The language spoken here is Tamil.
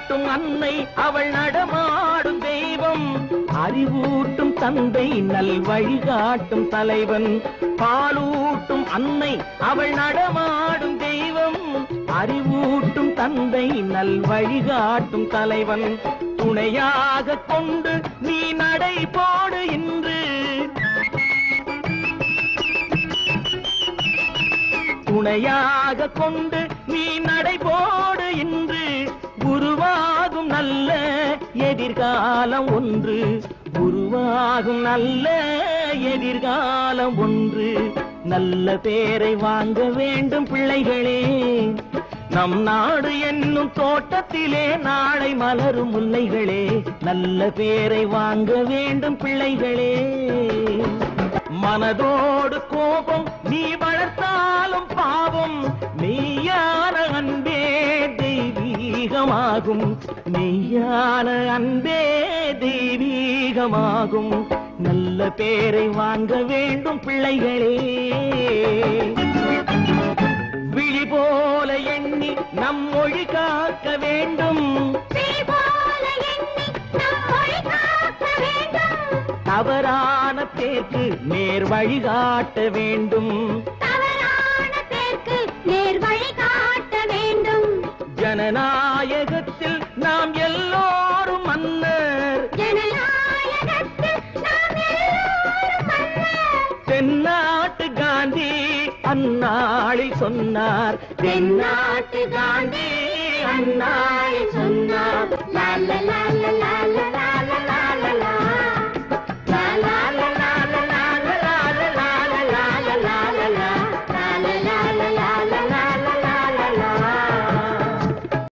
பாலூட்டும் அன்னை அவள் நடமாடும் தெய்வம் அறிவூட்டும் தந்தை நல் வழிகாட்டும் தலைவன் பாலூட்டும் அன்னை அவள் நடமாடும் தெய்வம் அறிவூட்டும் தந்தை நல் வழிகாட்டும் தலைவன் துணையாக கொண்டு நீ நடை போடு இன்று துணையாக கொண்டு நீ நடை போடு இன்று உருவாகும் நல்ல எதிர்காலம் ஒன்று உருவாகும் நல்ல எதிர்காலம் ஒன்று நல்ல பேரை வாங்க வேண்டும் பிள்ளைகளே நம் நாடு என்னும் தோட்டத்திலே நாளை மலரும் முல்லைகளே நல்ல பேரை வாங்க வேண்டும் பிள்ளைகளே மனதோடு கோபம் நீ வளர்த்தாலும் பாவம் மெய்யான அன்பே தெய்வீகமாகும் மெய்யான அன்பே தெய்வீகமாகும் நல்ல பேரை வாங்க வேண்டும் பிள்ளைகளே விழி போல எண்ணி நம் மொழி காக்க வேண்டும் தவறான பேருக்கு நேர் வழிகாட்ட வேண்டும் ஜனநாயகத்தில் நாம் எல்லோரும் மன்னர் தென்னாட்டு காந்தி அந்நாளில் சொன்னார் தென்னாட்டு காந்தி அந்நாளில் சொன்னார் la la la la la la la